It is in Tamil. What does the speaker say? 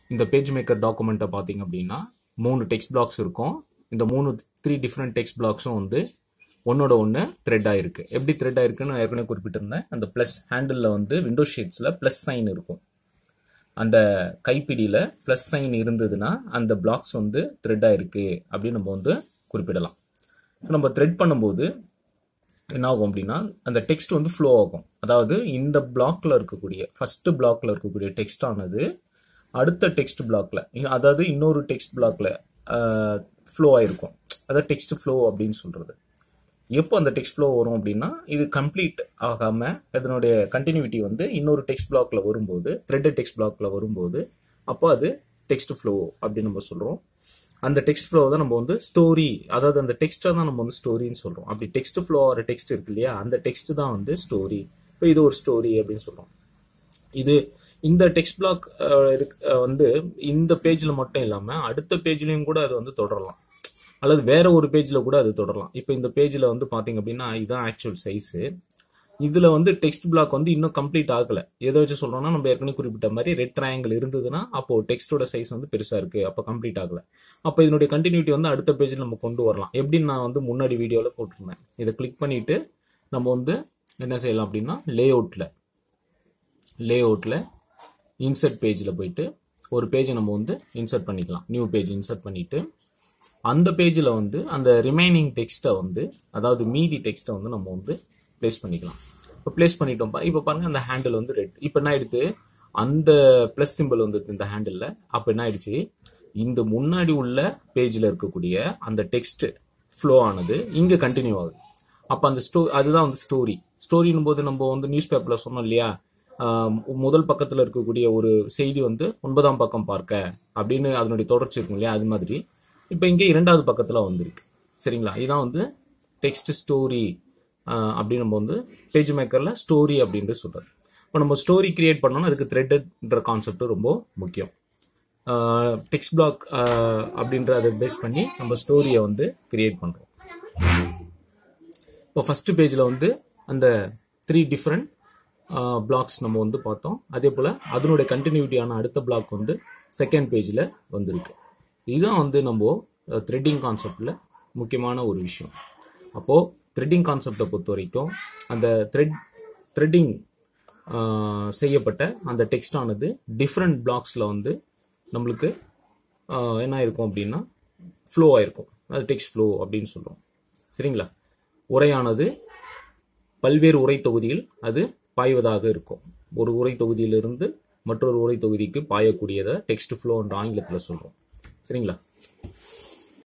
இந்த பேஜ் மேக்கர் டாக்குமெண்ட்டை பார்த்தீங்க அப்படின்னா மூணு டெக்ஸ்ட் பிளாக்ஸ் இருக்கும் இந்த மூணு த்ரீ டிஃப்ரெண்ட் டெக்ஸ்ட் பிளாக்ஸும் வந்து ஒன்னோட ஒன்று த்ரெட் ஆயிருக்கு எப்படி த்ரெட் ஆயிருக்குன்னு நான் ஏற்கனவே குறிப்பிட்டிருந்தேன் அந்த ப்ளஸ் ஹேண்டிலில் வந்து விண்டோ ஷீட்ஸில் ப்ளஸ் சைன் இருக்கும் அந்த கைப்பிடியில் ப்ளஸ் சைன் இருந்ததுன்னா அந்த பிளாக்ஸ் வந்து த்ரெட் ஆயிருக்கு அப்படின்னு நம்ம வந்து குறிப்பிடலாம் So, நம்ம த்ரெட் பண்ணும்போது என்ன ஆகும் அப்படின்னா அந்த டெக்ஸ்ட் வந்து ஃப்ளோ ஆகும் அதாவது இந்த பிளாக்ல இருக்கக்கூடிய ஃபர்ஸ்ட் பிளாக்ல இருக்கக்கூடிய டெக்ஸ்ட் ஆனது அடுத்த டெக்ஸ்ட் பிளாக்ல அதாவது இன்னொரு டெக்ஸ்ட் பிளாக்ல ஃப்ளோ ஆயிருக்கும் அதாவது டெக்ஸ்ட் ஃப்ளோ அப்படின்னு சொல்றது எப்போ அந்த டெக்ஸ்ட் ஃப்ளோ வரும் அப்படின்னா இது கம்ப்ளீட் ஆகாம இதனுடைய கண்டினியூட்டி வந்து இன்னொரு டெக்ஸ்ட் பிளாக்ல வரும்போது த்ரெட் டெக்ஸ்ட் பிளாக்ல வரும்போது அப்போ அது டெக்ஸ்ட் ஃப்ளோ அப்படின்னு நம்ம சொல்றோம் அந்த டெக்ஸ்ட் ஃப்ளோ தான் நம்ம வந்து ஸ்டோரி அதாவது அந்த டெக்ஸ்ட்டை தான் நம்ம வந்து ஸ்டோரின்னு சொல்றோம் அப்படி டெக்ஸ்ட் ஃப்ளோ ஆகிற டெக்ஸ்ட் இருக்கு இல்லையா அந்த டெக்ஸ்ட் தான் வந்து ஸ்டோரி இப்போ இது ஒரு ஸ்டோரி அப்படின்னு சொல்றோம் இது இந்த டெக்ஸ்ட் பிளாக் வந்து இந்த பேஜ்ல மட்டும் இல்லாம அடுத்த பேஜ்லயும் கூட அது வந்து தொடரலாம் அல்லது வேற ஒரு பேஜ்ல கூட அது தொடரலாம் இப்போ இந்த பேஜ்ல வந்து பாத்தீங்க அப்படின்னா இதுதான் ஆக்சுவல் சைஸ் இதுல வந்து டெக்ஸ்ட் பிளாக் வந்து இன்னும் கம்ப்ளீட் ஆகல எதை வச்சு சொல்றோம்னா நம்ம ஏற்கனவே குறிப்பிட்ட மாதிரி ரெட் ட்ரையாங்கிள் இருந்ததுன்னா அப்போ டெக்ஸ்டோட சைஸ் வந்து பெருசா இருக்கு அப்போ கம்ப்ளீட் ஆகல அப்போ இதனுடைய கண்டினியூட்டி வந்து அடுத்த பேஜ்ல நம்ம கொண்டு வரலாம் எப்படின்னு நான் வந்து முன்னாடி வீடியோல போட்டிருந்தேன் இதை கிளிக் பண்ணிட்டு நம்ம வந்து என்ன செய்யலாம் அப்படின்னா லே அவுட்ல லே அவுட்ல இன்சர்ட் பேஜில் போயிட்டு ஒரு பேஜை நம்ம வந்து இன்சர்ட் பண்ணிக்கலாம் நியூ பேஜ் இன்சர்ட் பண்ணிட்டு அந்த பேஜில் வந்து அந்த ரிமைனிங் டெக்ஸ்ட்டை வந்து அதாவது மீதி டெக்ஸ்ட்டை வந்து நம்ம வந்து ப்ளேஸ் பண்ணிக்கலாம் இப்போ ப்ளேஸ் பண்ணிட்டோம்ப்பா இப்போ பாருங்க அந்த ஹேண்டில் வந்து ரெட் இப்போ என்ன ஆயிடுது அந்த ப்ளஸ் சிம்பிள் வந்து இந்த ஹேண்டிலில் அப்போ என்ன ஆயிடுச்சு இந்த முன்னாடி உள்ள பேஜில் இருக்கக்கூடிய அந்த டெக்ஸ்ட் ஃப்ளோ ஆனது இங்கே கண்டினியூ ஆகுது அப்போ அந்த ஸ்டோ அதுதான் வந்து ஸ்டோரி ஸ்டோரின் போது நம்ம வந்து நியூஸ் பேப்பரில் சொன்னோம் இல்லையா ஆஹ் முதல் பக்கத்தில் இருக்கக்கூடிய ஒரு செய்தி வந்து ஒன்பதாம் பக்கம் பார்க்க அப்படின்னு அதனுடைய தொடர்ச்சி இருக்கும் இல்லையா அது மாதிரி இப்போ இங்கே இரண்டாவது பக்கத்தில் வந்திருக்கு சரிங்களா இதான் வந்து டெக்ஸ்ட் ஸ்டோரி அப்படின்னு நம்ம வந்து பேஜ் மேக்கரில் ஸ்டோரி அப்படின்ட்டு சொல்கிறது இப்போ நம்ம ஸ்டோரி கிரியேட் பண்ணோம்னா அதுக்கு த்ரெட்டட்ன்ற கான்செப்ட் ரொம்ப முக்கியம் டெக்ஸ்ட் பிளாக் அப்படின்ற அதை பேஸ் பண்ணி நம்ம ஸ்டோரியை வந்து கிரியேட் பண்ணுறோம் இப்போ ஃபர்ஸ்ட் பேஜில் வந்து அந்த த்ரீ டிஃப்ரெண்ட் பிளாக்ஸ் நம்ம வந்து பார்த்தோம் அதே போல் அதனுடைய கண்டினியூட்டியான அடுத்த பிளாக் வந்து செகண்ட் பேஜில் வந்திருக்கு இதுதான் வந்து நம்ம த்ரெட்டிங் கான்செப்டில் முக்கியமான ஒரு விஷயம் அப்போது த்ரெட்டிங் கான்செப்டை பொறுத்த வரைக்கும் அந்த த்ரெட் த்ரெட்டிங் செய்யப்பட்ட அந்த டெக்ஸ்ட் ஆனது டிஃப்ரெண்ட் பிளாக்ஸில் வந்து நம்மளுக்கு ஆஹ், என்ன இருக்கும் அப்படின்னா ஃப்ளோ ஆயிருக்கும் அது டெக்ஸ்ட் ஃப்ளோ அப்படின்னு சொல்கிறோம் சரிங்களா உரையானது பல்வேறு உரை தொகுதியில் அது பாய்வதாக இருக்கும் ஒரு உரை தொகுதியிலிருந்து மற்றொரு உரை தொகுதிக்கு பாயக்கூடியதை டெக்ஸ்ட் ஃப்ளோ என்ற ஆங்கிலத்தில் சொல்கிறோம் சரிங்களா